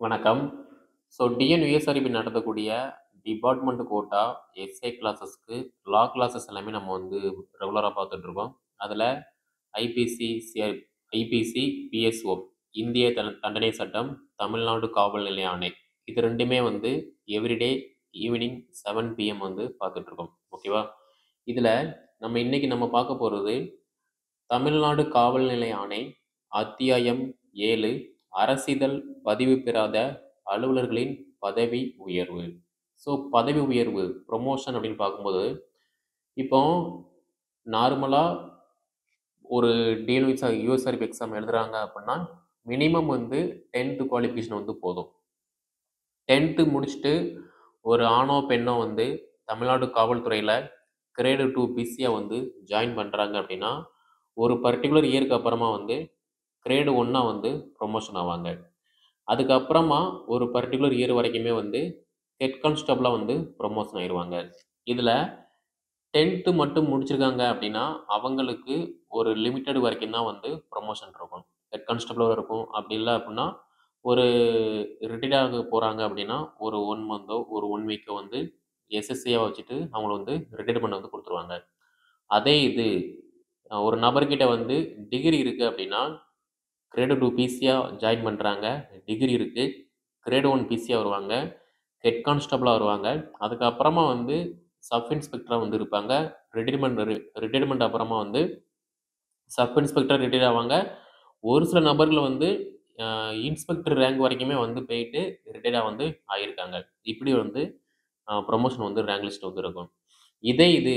வணக்கம். So TN USRB நடத்தக்கூடிய department quota SA கிளாஸஸ்க்கு லா கிளாஸஸ் எல்லாமே நம்ம வந்து ரெகுலரா பார்த்துட்ருக்கோம். அதில ஐபிசி, சிஐ ஐபிசி, பிஎஸ்ஓ இந்திய தண் தண்டனை சட்டம், தமிழ்நாடு காவல் நிலைய ஆணை இது 2மே வந்து எவ்ரிடே ஈவினிங் 7 பிஎம் வந்து பார்த்துட்ருக்கோம். ஓகேவா? இதில நம்ம இன்னைக்கு நம்ம பார்க்க போறது தமிழ்நாடு காவல் நிலைய ஆணை அத்தியாயம் 7 அரசிதழ் பதிவு பெறாத அலுவலர்களின் பதவி உயர்வு. ஸோ பதவி உயர்வு புரமோஷன் அப்படின்னு பார்க்கும்போது, இப்போ நார்மலா ஒரு டிஎன்விஎஸ் யுஎஸ்ஆர்பி எக்ஸாம் எழுதுறாங்க அப்படின்னா, மினிமம் வந்து 10த் குவாலிஃபிகேஷன் வந்து போதும். 10த் முடிச்சுட்டு ஒரு ஆணோ, பெண்ணோ வந்து தமிழ்நாடு காவல்துறையில கிரேடு 2 பிசியா வந்து ஜாயின் பண்றாங்க அப்படின்னா, ஒரு பர்ட்டிகுலர் இயர்க்கு அப்புறமா வந்து கிரேடு 1ஆ வந்து புரமோஷன் ஆவாங்க. அதுக்கப்புறமா ஒரு பர்ட்டிகுலர் இயர் வரைக்குமே வந்து ஹெட் கான்ஸ்டபிளா வந்து புரமோஷன் ஆயிருவாங்க. இதில 10த் மட்டும் முடிச்சிருக்காங்க அப்படின்னா, அவங்களுக்கு ஒரு லிமிட்டட் வரைக்கும் தான் வந்து புரமோஷன் இருக்கும். ஹெட் கான்ஸ்டபிளா இருக்கும். அப்படி இல்ல அப்படின்னா, ஒரு ரிட்டயர்ட் ஆக போறாங்க அப்படின்னா, ஒரு 1 மந்தோ, ஒரு 1 வீக்கோ வந்து எஸ்எஸ்சியா வச்சுட்டு அவங்கள வந்து ரிட்டயர்மென்ட் வந்து குடுத்துருவாங்க. அதே இது அ ஒரு நபர்கிட்ட வந்து டிகிரி இருக்கு அப்படின்னா, கிரேடு 2 பிசியா ஜாயின் பண்றாங்க. டிகிரி இருக்கு. கிரேடு 1 பிசியா வருவாங்க. ஹெட் கான்ஸ்டபிளா வருவாங்க. அதுக்கப்புறமா வந்து சப் இன்ஸ்பெக்டரா வந்து இருப்பாங்க. ரிட்டயர்மென்ட் ரி ரிட்டயர்மென்ட் அப்புறமா வந்து சப் இன்ஸ்பெக்டர் ரிட்டயர்ட் ஆவாங்க. ஒரு சில நபர்கள் வந்து அ இன்ஸ்பெக்டர் ரேங்க் வரைக்குமே வந்து போயிட்டு ரிட்டயர்டா வந்து ஆயிருக்காங்க. இப்படி வந்து அ புரமோஷன் வந்து ரேங்க் லிஸ்ட் வந்து இருக்கும். இதே இது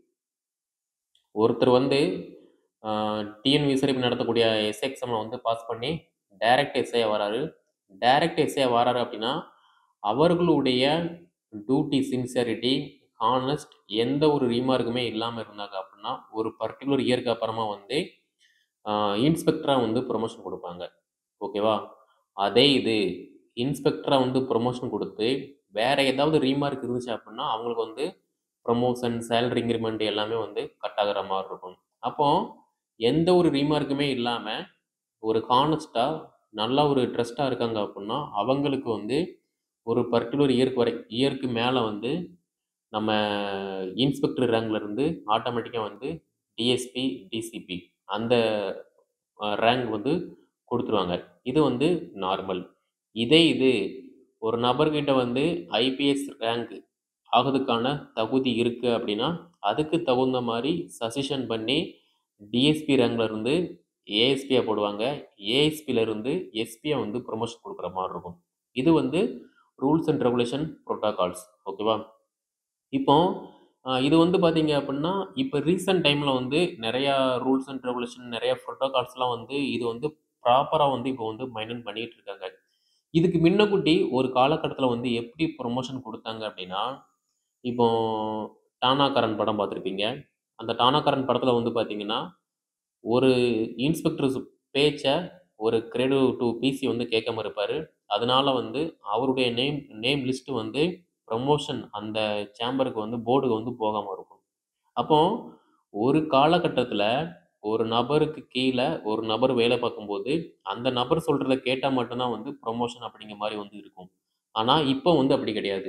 ஒருத்தர் வந்து அ டிஎன்விஎஸ்ஆர்பி நடத்தக்கூடிய எஸ்ஏ எக்ஸாம்ல வந்து பாஸ் பண்ணி டைரக்ட் எஸ்ஐயா வராரு. டைரக்ட் எஸ்ஐயா வராரு அப்படின்னா, அவர்களுடைய டியூட்டி சின்சியாரிட்டி, ஹானஸ்ட் எந்த ஒரு ரீமார்க்குமே இல்லாம இருந்தாங்க அப்படின்னா, ஒரு பர்ட்டிகுலர் இயர்க்கு அப்புறமா வந்து அ இன்ஸ்பெக்டரா வந்து புரமோஷன் குடுப்பாங்க. ஓகேவா? அதே இது இன்ஸ்பெக்டரா வந்து புரமோஷன் குடுத்து, வேற ஏதாவது ரீமார்க் இருந்துச்சு அப்படின்னா, அவங்களுக்கு வந்து புரமோஷன், சேலரி இன்கிரிமென்ட் எல்லாமே வந்து கட் ஆகுற மாரி இருக்கும். அப்போ எந்த ஒரு ரீமார்க்குமே இல்லாம, ஒரு ஹானஸ்ட்டா நல்ல ஒரு ட்ரஸ்ட்டா இருக்காங்க அப்படின்னா, அவங்களுக்கு வந்து ஒரு பர்ட்டிகுலர் இயர்க்கு வரை இயர்க்கு மேல வந்து நம்ம இன்ஸ்பெக்டர் ரேங்க்ல இருந்து ஆட்டோமேட்டிக்கா வந்து டிஎஸ்பி, டிசிபி அந்த அ ரேங்க் வந்து குடுத்துருவாங்க. இது வந்து நார்மல். இதே இது ஒரு நபர்கிட்ட வந்து ஐபிஎஸ் ரேங்க் ஆகுறதுக்கான தகுதி இருக்கு அப்படின்னா, அதுக்கு தகுந்த மாரி சஜஷன் பண்ணி டிஎஸ்பி ரேங்க்ல இருந்து ஏஎஸ்பியா போடுவாங்க. ஏஎஸ்பில இருந்து எஸ்பியா வந்து புரமோஷன் குடுக்குற மாரி இருக்கும். இது வந்து ரூல்ஸ் அண்ட் ரெகுலேஷன் புரோட்டோகால்ஸ். ஓகேவா? இப்போ அ இது வந்து பார்த்தீங்க அப்படின்னா, இப்ப ரீசென்ட் டைம்ல வந்து நெறையா ரூல்ஸ் அண்ட் ரெகுலேஷன் நெறைய புரோட்டோகால்ஸ்லாம் வந்து இது வந்து ப்ராப்பரா வந்து இப்போ வந்து மெயின்டெயின் பண்ணிட்டு இருக்காங்க. இதுக்கு முன்னக்கூட்டி ஒரு காலகட்டத்தில வந்து எப்படி புரமோஷன் குடுத்தாங்க அப்படின்னா, இப்போ டானாகாரன் படம் பார்த்திருப்பீங்க. அந்த டானாகாரன் படத்தில வந்து பார்த்தீங்கன்னா, ஒரு இன்ஸ்பெக்டர் பேச்ச ஒரு கிரேடு 2 பிசி வந்து கேட்காம இருப்பாரு. அதனால வந்து அவருடைய நேம் நேம் லிஸ்ட் வந்து புரமோஷன் அந்த சேம்பருக்கு வந்து போர்டுக்கு வந்து போகாம இருக்கும். அப்போ ஒரு காலகட்டத்தில ஒரு நபருக்கு கீழ ஒரு நபர் வேலை பார்க்கும்போது, அந்த நபர் சொல்றத கேட்டா மட்டும் தான் வந்து புரமோஷன் அப்படிங்கிற மாரி வந்து இருக்கும். ஆனா, இப்போ வந்து அப்படி கிடையாது.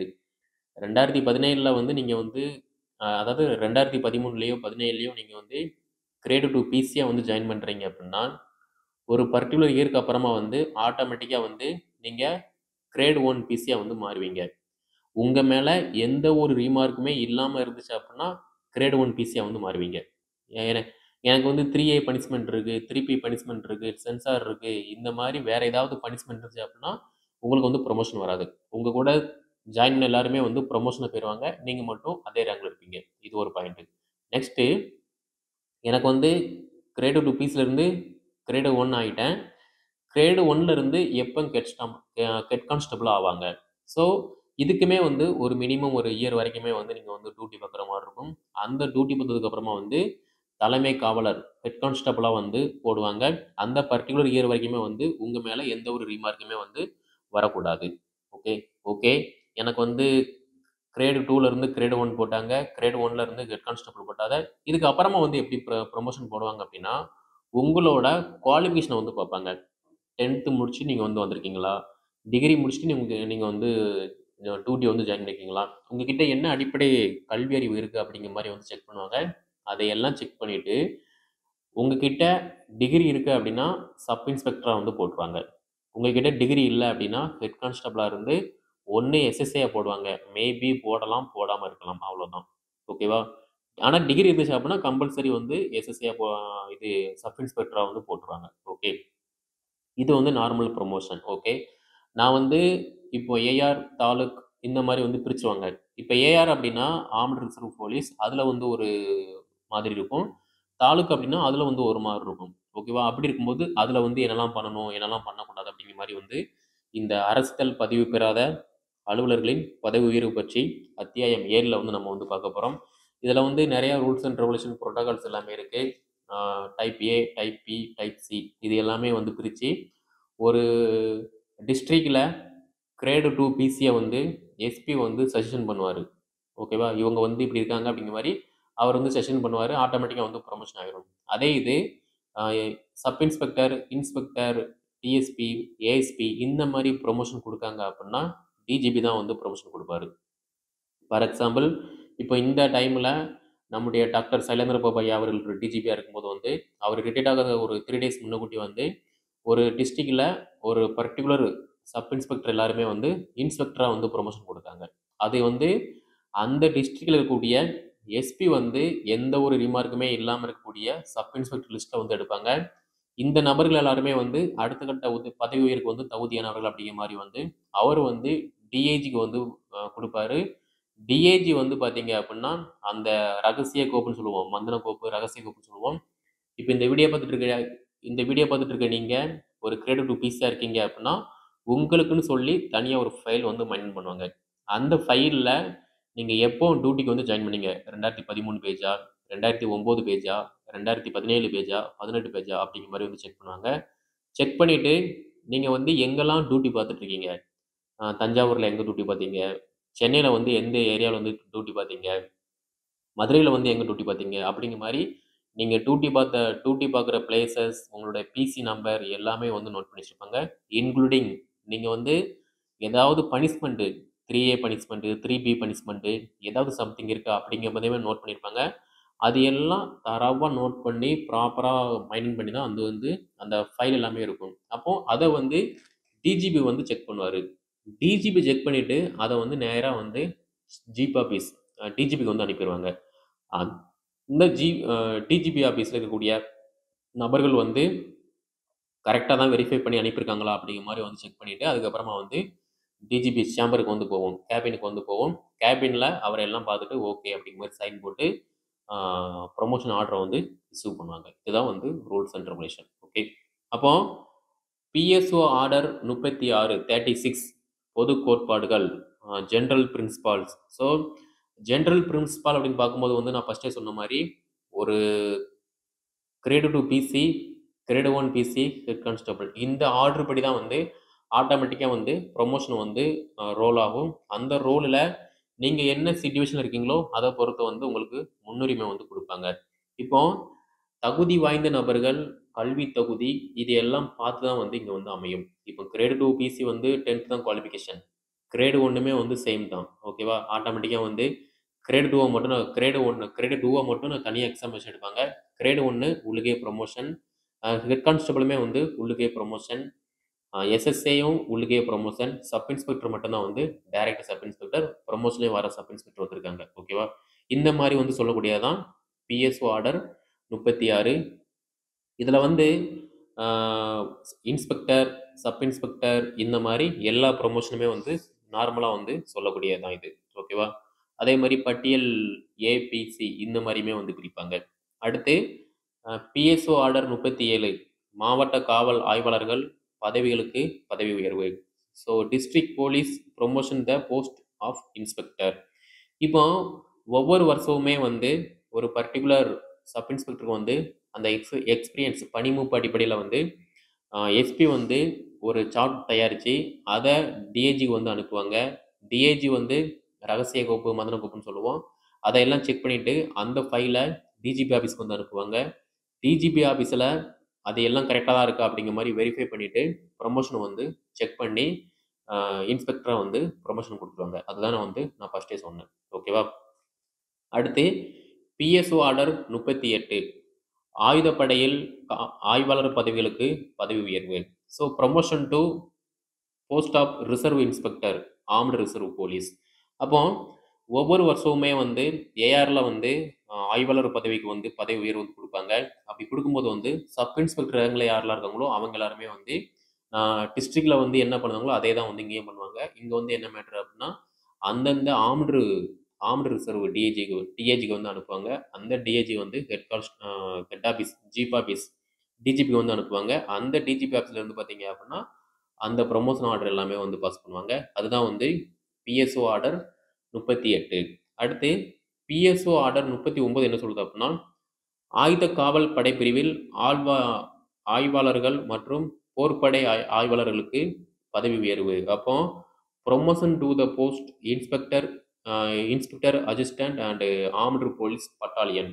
2017ல வந்து நீங்க வந்து அ அதாவது 2013லயோ, 17லயோ நீங்க வந்து கிரேடு 2 பிசியா வந்து ஜாயின் பண்றீங்க அப்படின்னா, ஒரு பர்ட்டிகுலர் இயர்க்கு அப்புறமா வந்து ஆட்டோமேட்டிக்கா வந்து நீங்க கிரேட் 1 பிசியா வந்து மாறுவீங்க. உங்க மேல எந்த ஒரு ரீமார்க்குமே இல்லாம இருந்துச்சு அப்படின்னா, கிரேட் 1 பிசியா வந்து மாறுவீங்க. என எனக்கு வந்து 3ஏ பனிஷ்மென்ட் இருக்கு, 3பி பனிஷ்மென்ட் இருக்கு, சென்சார் இருக்கு. இந்த மாரி வேற ஏதாவது பனிஷ்மென்ட் இருந்துச்சு அப்படின்னா, உங்களுக்கு வந்து புரமோஷன் வராது. உங்க கூட ஜாயின் பண்ண எல்லாருமே வந்து புரமோஷன்ல போயிருவாங்க. நீங்க மட்டும் அதே ரேங்க்ல இருப்பீங்க. இது ஒரு பாயிண்ட். நெக்ஸ்ட்டு எனக்கு வந்து கிரேடு 2 பிசில இருந்து கிரேடு 1 ஆயிட்டேன். கிரேடு 1ல இருந்து எப்ப ஹெட் ஸ்டாம் அ ஹெட் கான்ஸ்டபிள் ஆவாங்க. ஸோ இதுக்குமே வந்து ஒரு மினிமம் ஒரு இயர் வரைக்குமே வந்து நீங்க வந்து டியூட்டி பார்க்குற மாரி இருக்கும். அந்த டியூட்டி பார்த்ததுக்கு அப்புறமா வந்து தலைமை காவலர் ஹெட் கான்ஸ்டபிளா வந்து போடுவாங்க. அந்த பர்ட்டிகுலர் இயர் வரைக்குமே வந்து உங்க மேல எந்த ஒரு ரீமார்க்குமே வந்து வரக்கூடாது. Okay, okay. எனக்கு வந்து கிரேடு 2ல இருந்து கிரேடு 1 போட்டாங்க. கிரேடு 1ல இருந்து ஹெட் கான்ஸ்டபிள் போட்டாங்க. இதுக்கு அப்புறமா வந்து எப்படி புர புரமோஷன் போடுவாங்க அப்படின்னா, உங்களோட குவாலிஃபிகேஷன வந்து பார்ப்பாங்க. 10த் முடிச்சு நீங்க வந்து வந்திருக்கீங்களா? டிகிரி முடிச்சுட்டு நீங்க நீங்க வந்து டியூட்டி வந்து ஜாயின் பண்ணிக்கிங்களா? உங்ககிட்ட என்ன அடிப்படை கல்வி அறிவு இருக்கு அப்படிங்கிற மாரி வந்து செக் பண்ணுவாங்க. அதையெல்லாம் செக் பண்ணிட்டு, உங்ககிட்ட டிகிரி இருக்கு அப்படின்னா, சப் இன்ஸ்பெக்டரா வந்து போட்டுருவாங்க. உங்ககிட்ட டிகிரி இல்ல அப்படின்னா, ஹெட் கான்ஸ்டபிளா இருந்து ஒண்ணு எஸ்எஸ்ஏயா போடுவாங்க. மேபி போடலாம், போடாம இருக்கலாம். அவ்வளோதான். ஓகேவா? ஆனா டிகிரி இருந்துச்சு அப்படின்னா, கம்பல்சரி வந்து எஸ்எஸ்ஏயா போ இது சப் இன்ஸ்பெக்டரா வந்து போட்டுருவாங்க. ஓகே. இது வந்து நார்மல் ப்ரமோஷன். ஓகே. நான் வந்து இப்போ ஏஆர், தாலுக் இந்த மாரி வந்து பிரிச்சுருவாங்க. இப்ப ஏஆர் அப்படின்னா, ஆர்ம்டு ரிசர்வ் போலீஸ். அதுல வந்து ஒரு மாதிரி இருக்கும். தாலுக் அப்படின்னா, அதுல வந்து ஒரு மாரி இருக்கும். ஓகேவா? அப்படி இருக்கும்போது, அதுல வந்து என்னலாம் பண்ணணும், என்னலாம் பண்ணக்கூடாது அப்படிங்கிற மாரி வந்து, இந்த அரசிதழ் பதிவு பெறாத அலுவலர்களின் பதவி உயர்வு பற்றி அத்தியாயம் 7ல வந்து நம்ம வந்து பார்க்க போறோம். இதுல வந்து நெறைய ரூல்ஸ் அண்ட் ரெகுலேஷன் புரோட்டோகால்ஸ் எல்லாமே இருக்கு. ஆ type A, type B, type C இது எல்லாமே வந்து பிரிச்சு, ஒரு டிஸ்ட்ரிக்ட்ல கிரேடு 2 பிசிய வந்து எஸ்பி வந்து சஜஷன் பண்ணுவாரு. ஓகேவா? இவங்க வந்து இப்படி இருக்காங்க அப்படிங்கிற மாரி அவர் வந்து செஷன் பண்ணுவாரு. ஆட்டோமேட்டிக்கா வந்து புரமோஷன் ஆயிரும். அதே இது அ sub inspector, inspector, DSP, ASP இந்த மாரி புரமோஷன் குடுக்காங்க அப்படின்னா, டிஜிபி தான் வந்து புரமோஷன் குடுப்பாரு. ஃபார் எக்ஸாம்பிள், இப்போ இந்த டைம்ல நம்முடைய டாக்டர் சைலேந்திர பாபு ஐயா அவர்கள் டிஜிபியா இருக்கும்போது வந்து, அவர் ரிட்டயர்ட் ஆகாத ஒரு 3 டேஸ் முன்னக்கூட்டி வந்து, ஒரு டிஸ்ட்ரிக்ட்ல ஒரு பர்ட்டிகுலர் சப் இன்ஸ்பெக்டர் எல்லாருமே வந்து இன்ஸ்பெக்டரா வந்து புரமோஷன் குடுத்தாங்க. அது வந்து அந்த டிஸ்ட்ரிக்ட்ல இருக்கக்கூடிய எஸ்பி வந்து எந்த ஒரு ரிமார்க்குமே இல்லாம இருக்கக்கூடிய சப் இன்ஸ்பெக்டர் லிஸ்ட்ட வந்து எடுப்பாங்க. இந்த நபர்கள் எல்லாருமே வந்து அடுத்த கட்ட உத பதவி உயர்வுக்கு வந்து தகுதியானவர்கள் அப்படிங்கிற மாரி வந்து, அவரு வந்து டிஐஜிக்கு வந்து அ குடுப்பாரு. டிஐஜி வந்து பார்த்தீங்க அப்படின்னா, அந்த ரகசிய கோப்புன்னு சொல்லுவோம். மந்தன கோப்பு, ரகசிய கோப்புன்னு சொல்லுவோம். இப்ப இந்த வீடியோ பார்த்துட்டு இருக்க இந்த வீடியோ பார்த்துட்டு இருக்க நீங்க ஒரு கிரேட் 2 பிசியா இருக்கீங்க அப்படின்னா, உங்களுக்குன்னு சொல்லி தனியா ஒரு ஃபைல் வந்து மெயின்டெயின் பண்ணுவாங்க. அந்த ஃபைல்ல நீங்க எப்போ டியூட்டிக்கு வந்து ஜாயின் பண்ணீங்க? 2013 பேஜா? 2009 பேஜா? 2017 பேஜா? 18 பேஜா? அப்படிங்கிற மாரி வந்து செக் பண்ணுவாங்க. செக் பண்ணிட்டு, நீங்க வந்து எங்கெல்லாம் டியூட்டி பார்த்துட்டு இருக்கீங்க? அ தஞ்சாவூர்ல எங்க டியூட்டி பார்த்தீங்க? சென்னையில வந்து எந்த ஏரியால வந்து டியூட்டி பார்த்தீங்க? மதுரையில வந்து எங்க டியூட்டி பார்த்தீங்க? அப்படிங்கிற மாரி நீங்க டியூட்டி பார்த்த டியூட்டி பார்க்குற பிளேஸஸ், உங்களுடைய பிசி நம்பர் எல்லாமே வந்து நோட் பண்ணி வச்சுப்பாங்க. இன்க்ளூடிங் நீங்க வந்து ஏதாவது பனிஷ்மென்ட் 3ஏ பனிஷ்மென்ட், 3பி பனிஷ்மென்ட் ஏதாவது சம்திங் இருக்கா? அப்படிங்கிறதையுமே நோட் பண்ணியிருப்பாங்க. அது எல்லாம் தரோவா நோட் பண்ணி ப்ராப்பரா மைண்டிங் பண்ணி தான் அது வந்து அந்த ஃபைல் எல்லாமே இருக்கும். அப்போ அத வந்து டிஜிபி வந்து செக் பண்ணுவாரு. டிஜிபி செக் பண்ணிட்டு, அத வந்து நேரா வந்து ஜீப் ஆபீஸ் அ டிஜிபிக்கு வந்து அனுப்பிருவாங்க. அந் இந்த ஜி அ டிஜிபி ஆபீஸ்ல இருக்கக்கூடிய நபர்கள் வந்து கரெக்ட்டா தான் வெரிஃபை பண்ணி அனுப்பியிருக்காங்களா? அப்படிங்கிற மாரி வந்து செக் பண்ணிட்டு, அதுக்கப்புறமா வந்து டிஜிபி சேம்பருக்கு வந்து போவோம். கேபினுக்கு வந்து போவோம். கேபின்ல அவர எல்லாம் பார்த்துட்டு ஓகே அப்படிங்கிற மாரி சைன் போட்டு, ஆ புரமோஷன் ஆர்டர வந்து இஷ்யூ பண்ணுவாங்க. இதுதான் வந்து rules and regulation. Okay. PSO பிஎஸ்ஓ ஆர்டர் 36 36 பொது கோட்பாடுகள், அ general principles. So general principle அப்படின்னு பார்க்கும்போது வந்து நான் ஃபர்ஸ்ட்டே சொன்ன மாரி, ஒரு grade 2 PC, grade 1 PC, head constable இந்த ஆர்டர் படி தான் வந்து ஆட்டோமேட்டிக்கா வந்து புரமோஷன் வந்து அ ரோல் ஆகும். அந்த ரோல்ல நீங்க என்ன சிட்யூவேஷன்ல இருக்கீங்களோ, அத பொறுத்து வந்து உங்களுக்கு முன்னுரிமை வந்து குடுப்பாங்க. இப்போ தகுதி வாய்ந்த நபர்கள், கல்வி தகுதி இது எல்லாம் பார்த்து தான் வந்து இங்க வந்து அமையும். இப்போ கிரேட் 2 பிசி வந்து 10த் தான் குவாலிஃபிகேஷன். கிரேட் 1மே வந்து சேம் தான். ஓகேவா? ஆட்டோமேட்டிக்கா வந்து கிரேட் 2வ மட்டும் நான் கிரேட் 1 கிரேட் 2வ மட்டும் நான் தனியா எக்ஸாமினேஷன் எடுப்பாங்க. கிரேட் 1 உள்ளுக்கே புரமோஷன். அ ஹெட் கான்ஸ்டபிளுமே வந்து உள்ளுக்கே புரமோஷன். அ எஸ்எஸ்ஏயும் உள்ளுக்கே புரமோஷன். சப் இன்ஸ்பெக்டர் மட்டும் தான் வந்து டைரக்ட் சப் இன்ஸ்பெக்டர். புரமோஷன்லயே வர சப் இன்ஸ்பெக்டர் வந்திருக்காங்க. ஓகேவா? இந்த மாரி வந்து சொல்லக்கூடியது தான் பிஎஸ்ஓ ஆர்டர் 36 இதுல வந்து ஆ இன்ஸ்பெக்டர், சப் இன்ஸ்பெக்டர் இந்த மாரி எல்லா புரமோஷனுமே வந்து நார்மலா வந்து சொல்லக்கூடியது தான் இது. ஓகேவா? அதே மாரி பட்டியல் ஏ, பி, சி இந்த மாரியுமே வந்து பிரிப்பாங்க. அடுத்து அ பிஎஸ்ஓ ஆர்டர் 37 மாவட்ட காவல் ஆய்வாளர்கள் பதவிகளுக்கு பதவி உயர்வு. So district police promotion the post of inspector. இப்போ ஒவ்வொரு வருஷமுமே வந்து ஒரு பர்ட்டிகுலர் சப் இன்ஸ்பெக்டருக்கு வந்து அந்த எக்ஸ் எக்ஸ்பீரியன்ஸ் பணிமூப்பு அடிப்படையில வந்து அ எஸ்பி வந்து ஒரு சார்ட் தயாரிச்சு, அத டிஐஜிக்கு வந்து அனுப்புவாங்க. டிஐஜி வந்து ரகசிய கோப்பு, மந்தன கோப்புன்னு சொல்லுவோம். அதையெல்லாம் செக் பண்ணிட்டு, அந்த ஃபைல டிஜிபி ஆஃபீஸ்க்கு வந்து அனுப்புவாங்க. டிஜிபி ஆஃபீஸ்ல அது எல்லாம் கரெக்ட்டா தான் இருக்கா? அப்படிங்கிற மாரி வெரிஃபை பண்ணிட்டு, புரமோஷன் வந்து செக் பண்ணி, இன்ஸ்பெக்டராக வந்து ப்ரொமோஷன் கொடுத்துருவாங்க அதுதான் நான் வந்து நான் ஃபஸ்ட்டே சொன்னேன் ஓகேவா அடுத்து பிஎஸ்ஓ ஆர்டர் முப்பத்தி எட்டு ஆயுதப்படையில் கா- ஆய்வாளர் பதவிகளுக்கு பதவி உயர்வு so promotion to post of reserve inspector armed reserve police அப்போ ஒவ்வொரு வருஷமுமே வந்து ஏஆரில் வந்து அஹ், ஆய்வாளர் பதவிக்கு வந்து பதவி உயர்வு வந்து கொடுப்பாங்க அப்படி கொடுக்கும்போது வந்து சப் இன்ஸ்பெக்டர் ரேங்கில் யாரெல்லாம் இருக்காங்களோ அவங்க எல்லாருமே வந்து டிஸ்ட்ரிக்டில் வந்து என்ன பண்ணுவாங்களோ அதே தான் வந்து இங்கேயும் பண்ணுவாங்க இங்கே வந்து என்ன மேட்ரு அப்படின்னா அந்தந்த ஆம்டு ஆம்டு ரிசர்வ் டிஏஜிக்கு டிஏஜிக்கு வந்து அனுப்புவாங்க அந்த டிஏஜி வந்து ஹெட் கான்ஸ்ட் ஹெட் ஆஃபீஸ் ஜீப் ஆஃபீஸ் டிஜிபிக்கு வந்து அனுப்புவாங்க அந்த டிஜிபி ஆஃபீஸில் இருந்து பார்த்தீங்க அப்படின்னா அந்த ப்ரொமோஷன் ஆர்டர் எல்லாமே வந்து பாஸ் பண்ணுவாங்க அதுதான் வந்து பிஎஸ்ஓ ஆர்டர் முப்பத்தி எட்டு அடுத்து பிஎஸ்ஓ ஆர்டர் முப்பத்தி ஒன்பது என்ன சொல்லுது அப்படின்னா ஆயுத காவல் படைப்பிரிவில் ஆழ்வா ஆய்வாளர்கள் மற்றும் போர்ப்படை ஆய் ஆய்வாளர்களுக்கு பதவி உயர்வு அப்போ promotion to the post inspector inspector assistant and armed police battalion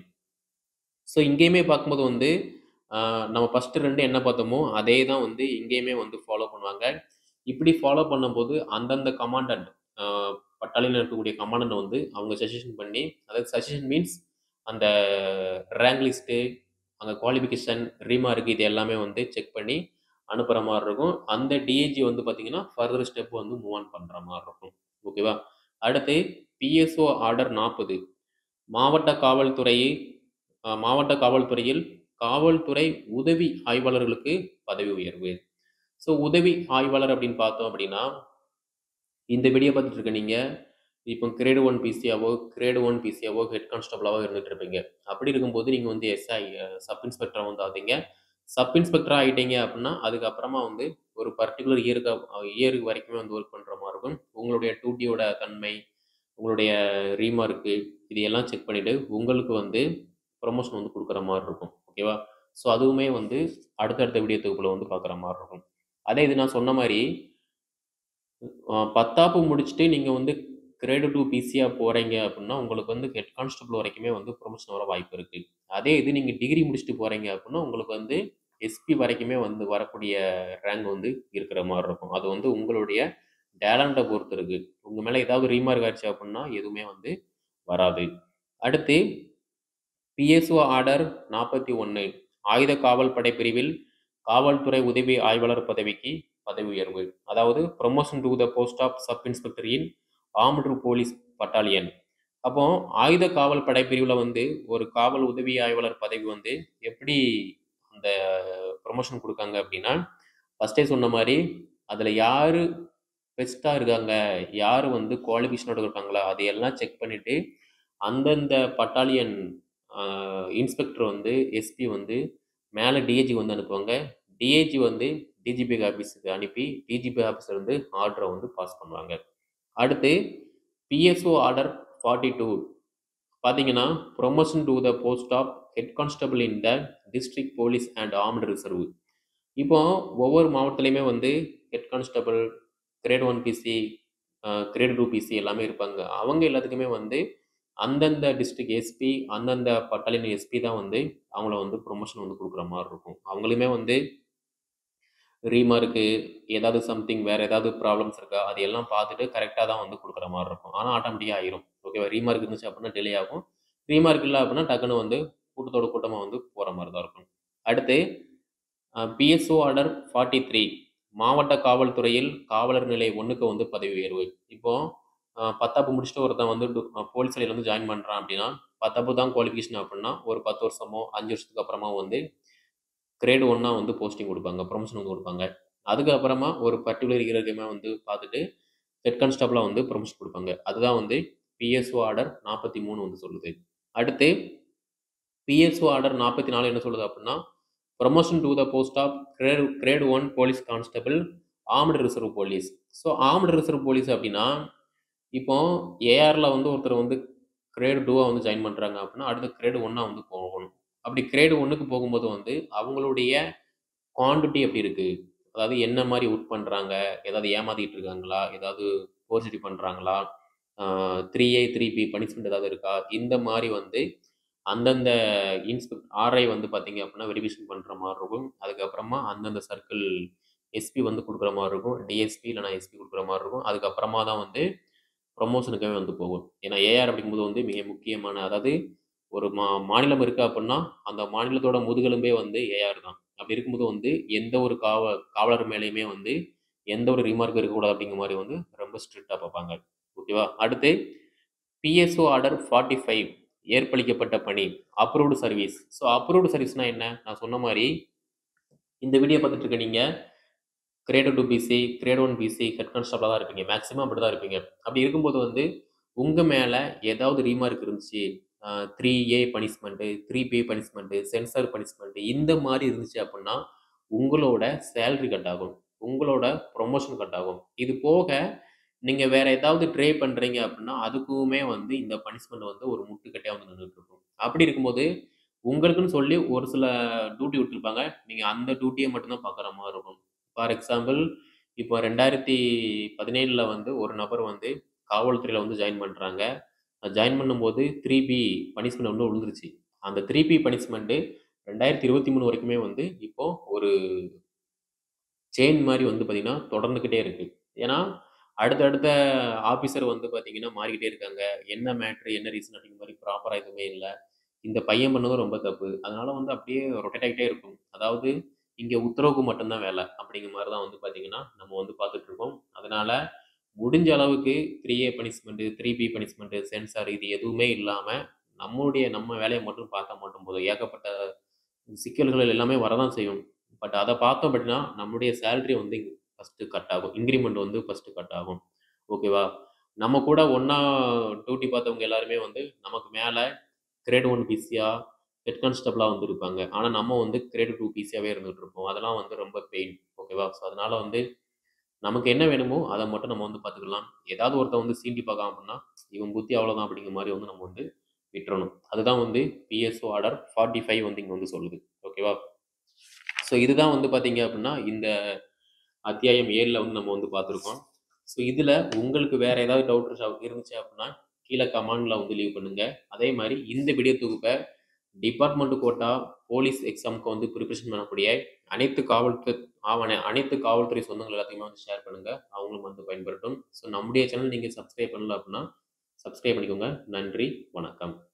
so இங்கேயுமே பார்க்கும்போது வந்து ஆஹ், நம்ம ஃபஸ்ட்டு ரெண்டு என்ன பார்த்தோமோ அதே தான் வந்து இங்கேயுமே வந்து ஃபாலோ பண்ணுவாங்க இப்படி ஃபாலோ பண்ணும்போது அந்தந்த கமாண்டன்ட் பட்டாளியில் இருக்கக்கூடிய கமாண்டன்ட் வந்து அவங்க சஜஷன் பண்ணி அதாவது சஜஷன் மீன்ஸ் அந்த ரேங்க் லிஸ்ட்டு அங்கே குவாலிஃபிகேஷன் ரீமார்க் இது எல்லாமே வந்து செக் பண்ணி அனுப்புகிற மாதிரி இருக்கும் அந்த டிஏஜி வந்து பார்த்தீங்கன்னா ஃபர்தர் ஸ்டெப் வந்து மூவ் ஆன் பண்ணுற மாதிரி இருக்கும் ஓகேவா அடுத்து பிஎஸ்ஓ ஆர்டர் நாற்பது மாவட்ட காவல்துறை அஹ், மாவட்ட காவல்துறையில் காவல்துறை உதவி ஆய்வாளர்களுக்கு பதவி உயர்வு ஸோ உதவி ஆய்வாளர் அப்படின்னு பார்த்தோம் அப்படின்னா இந்த வீடியோ பார்த்துட்டு இருக்க நீங்கள் இப்போ கிரேடு ஒன் பிசியாவோ கிரேடு ஒன் பிசியாவோ ஹெட் கான்ஸ்டபிளாவோ இருந்துட்டு இருப்பீங்க அப்படி இருக்கும்போது நீங்கள் வந்து எஸ்ஐ சப் இன்ஸ்பெக்டராக வந்து ஆகுதீங்க சப் இன்ஸ்பெக்டராக ஆகிட்டீங்க அப்படின்னா அதுக்கப்புறமா வந்து ஒரு பர்டிகுலர் இயருக்கு இயருக்கு வரைக்குமே வந்து ஒர்க் பண்ணுற மாதிரி இருக்கும் உங்களுடைய டூட்டியோட தன்மை உங்களுடைய ரீமார்க்கு இது எல்லாம் செக் பண்ணிவிட்டு உங்களுக்கு வந்து ப்ரொமோஷன் வந்து கொடுக்குற மாதிரி இருக்கும் ஓகேவா ஸோ அதுவுமே வந்து அடுத்தடுத்த வீடியோ தொகுப்பில் வந்து பார்க்குற மாதிரி இருக்கும் அதே இது நான் சொன்ன மாதிரி அஹ், பத்தாப்பு முடிச்சுட்டு நீங்கள் வந்து கிரேடு டூ பிசியாக போகிறீங்க அப்படின்னா உங்களுக்கு வந்து ஹெட் கான்ஸ்டபிள் வரைக்குமே வந்து ப்ரொமோஷன் வர வாய்ப்பு இருக்குது அதே இது நீங்கள் டிகிரி முடிச்சுட்டு போகிறீங்க அப்படின்னா உங்களுக்கு வந்து எஸ்பி வரைக்குமே வந்து வரக்கூடிய ரேங்க் வந்து இருக்கிற மாதிரி இருக்கும் அது வந்து உங்களுடைய டேலண்ட்டை பொறுத்து இருக்கு உங்கள் மேலே ஏதாவது ரீமார்க் ஆச்சு அப்படின்னா எதுவுமே வந்து வராது அடுத்து பிஎஸ்ஓ ஆர்டர் நாற்பத்தி ஒன்று ஆயுத காவல் படை பிரிவில் காவல்துறை உதவி ஆய்வாளர் பதவிக்கு பதவி உயர்வு அதாவது promotion to the post of sub inspector in armed police battalion அப்போ ஆயுத காவல் படை பிரிவில் வந்து ஒரு காவல் உதவி ஆய்வாளர் பதவி வந்து எப்படி அந்த ப்ரொமோஷன் கொடுக்காங்க அப்படின்னா ஃபஸ்ட்டே சொன்ன மாதிரி அதில் யார் பெஸ்ட்டாக இருக்காங்க யார் வந்து குவாலிஃபிகேஷனோட இருக்காங்களா அதையெல்லாம் செக் பண்ணிவிட்டு அந்தந்த பட்டாலியன் இன்ஸ்பெக்டர் வந்து எஸ்பி வந்து மேலே டிஏஜி வந்து அனுப்புவாங்க டிஏஜி வந்து டிஜிபி ஆஃபீஸுக்கு அனுப்பி டிஜிபி ஆஃபீஸர் வந்து ஆர்டரை வந்து பாஸ் பண்ணுவாங்க அடுத்து பிஎஸ்ஓ ஆர்டர் ஃபார்ட்டி டூ பார்த்தீங்கன்னா promotion to the post of head constable in the district police and armed reserve இப்போ ஒவ்வொரு மாவட்டத்துலையுமே வந்து head constable grade one PC grade two PC எல்லாமே இருப்பாங்க அவங்க எல்லாத்துக்குமே வந்து அந்தந்த டிஸ்ட்ரிக்ட் எஸ்பி அந்தந்த பட்டாலியன் எஸ்பி தான் வந்து அவங்கள வந்து ப்ரொமோஷன் வந்து கொடுக்குற மாதிரி இருக்கும் அவங்களுமே வந்து ரீமார்க்கு ஏதாவது சம்திங் வேறு ஏதாவது ப்ராப்ளம்ஸ் இருக்கா அது எல்லாம் பார்த்துட்டு கரெக்டாக தான் வந்து கொடுக்குற மாதிரி இருக்கும் ஆனால் ஆட்டோமேட்டிக்காக ஆயிரும் ஓகேவா ரீமார்க் இருந்துச்சு அப்படின்னா டிலே ஆகும் ரீமார்க் இல்லை அப்படின்னா டக்குன்னு வந்து கூட்டத்தோட கூட்டமாக வந்து போகிற மாதிரி தான் இருக்கும் அடுத்து பிஎஸ்ஓ ஆர்டர் ஃபார்ட்டி த்ரீ மாவட்ட காவல்துறையில் காவலர் நிலை ஒன்றுக்கு வந்து பதவி உயர்வு இப்போ அஹ், பத்தாப்பு முடிச்சுட்டு ஒருத்தன் வந்து டு- அஹ், போலீஸ் நிலையில் வந்து ஜாயின் பண்ணுறான் அப்படின்னா பத்தாப்பு தான் குவாலிஃபிகேஷன் அப்படின்னா ஒரு பத்து வருஷமோ அஞ்சு வருஷத்துக்கு அப்புறமா வந்து கிரேடு ஒன்றா வந்து போஸ்டிங் கொடுப்பாங்க ப்ரொமோஷன் வந்து கொடுப்பாங்க அதுக்கப்புறமா ஒரு பர்டிகுலர் இயருக்குமே வந்து பார்த்துட்டு ஹெட் கான்ஸ்டபிளாக வந்து ப்ரொமோஷன் கொடுப்பாங்க அதுதான் வந்து பிஎஸ்ஓ ஆர்டர் நாற்பத்தி மூணு வந்து சொல்லுது அடுத்து பிஎஸ்ஓ ஆர்டர் நாற்பத்தி நாலு என்ன சொல்லுது அப்படின்னா promotion to the post of grade grade one police constable armed reserve police so armed reserve police அப்படின்னா இப்போ ஏஆரில் வந்து ஒருத்தர் வந்து கிரேடு டூவாக வந்து ஜாயின் பண்ணுறாங்க அப்படின்னா அடுத்து கிரேடு ஒன்றா வந்து போகணும் அப்படி கிரேடு ஒன்றுக்கு போகும்போது வந்து அவங்களுடைய குவான்டிட்டி எப்படி இருக்குது அதாவது என்ன மாதிரி ஒர்க் பண்ணுறாங்க ஏதாவது ஏமாத்திட்டு இருக்காங்களா ஏதாவது போர்ஜரி பண்ணுறாங்களா three A three B punishment ஏதாவது இருக்கா இந்த மாதிரி வந்து அந்தந்த இன்ஸ்பெக்ட் ஆர்ஐ வந்து பார்த்தீங்க அப்படின்னா வெரிஃபிகேஷன் பண்ணுற மாதிரி இருக்கும் அதுக்கப்புறமா அந்தந்த சர்க்கிள் எஸ்பி வந்து குடுக்குற மாரி இருக்கும். டிஎஸ்பி இல்லன்னா எஸ்பி குடுக்குற மாரி இருக்கும். அதுக்கப்புறமா தான் வந்து ப்ரமோஷனுக்காகவே வந்து போகும். ஏன்னா ஏஆர் அப்படிங்கும்போது வந்து மிக முக்கியமான அதாவது ஒரு மா மாநிலம் இருக்கு அப்புட்ன்னா, அந்த மாநிலத்தோட முதுகெலும்பே வந்து ஏஆர் தான். அப்படி இருக்கும்போது வந்து எந்த ஒரு காவ காவலர் மேலயுமே வந்து எந்த ஒரு ரிமார்க்கும் இருக்கக்கூடாது அப்படிங்கிற மாரி வந்து ரொம்ப ஸ்ட்ரிக்ட்டா பார்ப்பாங்க. ஓகேவா? அடுத்து பிஎஸ்ஓ ஆர்டர் 45 ஏற்பளிக்கப்பட்ட பணி. Approved service. ஸோ அப்ரூவ்டு சர்வீஸ்னா என்ன? நான் சொன்ன மாரி இந்த வீடியோ பார்த்துட்டு இருக்க நீங்க grade 2 PC, grade 1 PC, head கான்ஸ்டபிளா தான் இருப்பீங்க. மேக்ஸிமம் அப்படிதான் இருப்பீங்க. அப்படி இருக்கும்போது வந்து உங்க மேல ஏதாவது ரீமார்க் இருந்துச்சு, அ 3ஏ பனிஷ்மென்ட், 3பி பனிஷ்மென்ட், சென்சார் பனிஷ்மென்ட் இந்த மாரி இருந்துச்சு அப்புட்ன்னா, உங்களோட சேலரி கட் ஆகும். உங்களோட புரமோஷன் கட் ஆகும். இது போக நீங்க வேற ஏதாவது ட்ரை பண்றீங்க அப்புட்ன்னா, அதுக்குமே வந்து இந்த பனிஷ்மென்ட் வந்து ஒரு முட்டுக்கட்டையா வந்து நின்னுட்டு இருக்கும். அப்படி இருக்கும்போது உங்களுக்குன்னு சொல்லி ஒரு சில டியூட்டி விட்டுருப்பாங்க. நீங்க அந்த டியூட்டிய மட்டும் தான் பார்க்குற மாரி இருக்கும். ஃபார் எக்ஸாம்பிள் இப்போ 2017ல வந்து ஒரு நபர் வந்து காவல்துறையில வந்து ஜாயின் பண்றாங்க. ஜாயின் பண்ணும்போது 3பி பனிஷ்மென்ட் வந்து விழுந்துருச்சு. அந்த 3பி பனிஷ்மென்ட் 2023 வரைக்குமே வந்து இப்போ ஒரு செயின் மாரி வந்து பார்த்தீங்கன்னா, தொடர்ந்துகிட்டே இருக்கு. ஏன்னா, அடுத்தடுத்த ஆபிசர் வந்து பார்த்தீங்கன்னா மாறிக்கிட்டே இருக்காங்க. என்ன மேட்டர், என்ன ரீசன் அப்படிங்கிற மாரி ப்ராப்பரா எதுவுமே இல்ல. இந்த பையன் பண்ணதும் ரொம்ப தப்பு. அதனால வந்து அப்படியே ரொட்டேட் ஆகிட்டே இருக்கும். அதாவது இங்க உத்தரவுக்கு மட்டும் தான் வேலை அப்படிங்கிற மாரி தான் வந்து பார்த்தீங்கன்னா, நம்ம வந்து பார்த்துட்டு இருக்கோம். அதனால முடிஞ்ச அளவுக்கு 3ஏ பனிஷ்மென்ட், 3பி பனிஷ்மென்ட், சென்சார் இது எதுவுமே இல்லாம நம்மளுடைய நம்ம வேலைய மட்டும் பார்த்தா மட்டும் போதும். ஏகப்பட்ட சிக்கல்கள் எல்லாமே வரதான் செய்யும். பட் அத பார்த்தோம் அப்படின்னா, நம்முடைய சேலரி வந்து ஃபர்ஸ்ட்டு கட் ஆகும். இன்கிரிமெண்ட் வந்து ஃபர்ஸ்ட்டு கட் ஆகும். ஓகேவா? நம்ம கூட ஒண்ணா டியூட்டி பார்த்தவங்க எல்லாருமே வந்து நமக்கு மேல கிரேட் 1 பிசியா, ஹெட் கான்ஸ்டபிளா வந்து இருப்பாங்க. ஆனா நம்ம வந்து கிரேட் 2 பிசியாவே இருந்துட்டு இருப்போம். அதெல்லாம் வந்து ரொம்ப பெயின். ஓகேவா? ஸோ அதனால வந்து நமக்கு என்ன வேணுமோ அத மட்டும் நம்ம வந்து பார்த்துக்கலாம். ஏதாவது ஒருத்தன் வந்து சீண்டி பார்க்கான் அப்புட்ன்னா, இவன் புத்தி அவ்வளோதான் அப்படிங்கிற மாரி வந்து நம்ம வந்து விட்டுறணும். அதுதான் வந்து பிஎஸ்ஓ ஆர்டர் 45 வந்து இங்க வந்து சொல்லுது. ஓகேவா? ஸோ இதுதான் வந்து பார்த்தீங்க அப்புட்ன்னா, இந்த அத்தியாயம் 7ல வந்து நம்ம வந்து பார்த்துருக்கோம். ஸோ இதுல உங்களுக்கு வேற ஏதாவது டவுட் இருந்துச்சா இருந்துச்சு அப்புட்ன்னா, கீழ கமெண்ட்ல வந்து லீவ் பண்ணுங்க. அதே மாரி இந்த வீடியோ தொகுப்ப டிபார்ட்மெண்ட் கோட்டா, போலீஸ் எக்ஸாம்க்கு வந்து பிரிப்பரேஷன் பண்ணக்கூடிய அனைத்து காவல்து ஆவண அனைத்து காவல்துறை சொந்தங்கள் எல்லாத்தையுமே வந்து ஷேர் பண்ணுங்க. அவங்களும் வந்து பயன்பெறட்டும். ஸோ நம்முடைய சேனல் நீங்க சப்ஸ்கிரைப் பண்ணல அப்புட்ன்னா, சப்ஸ்கிரைப் பண்ணிக்கோங்க. நன்றி, வணக்கம்.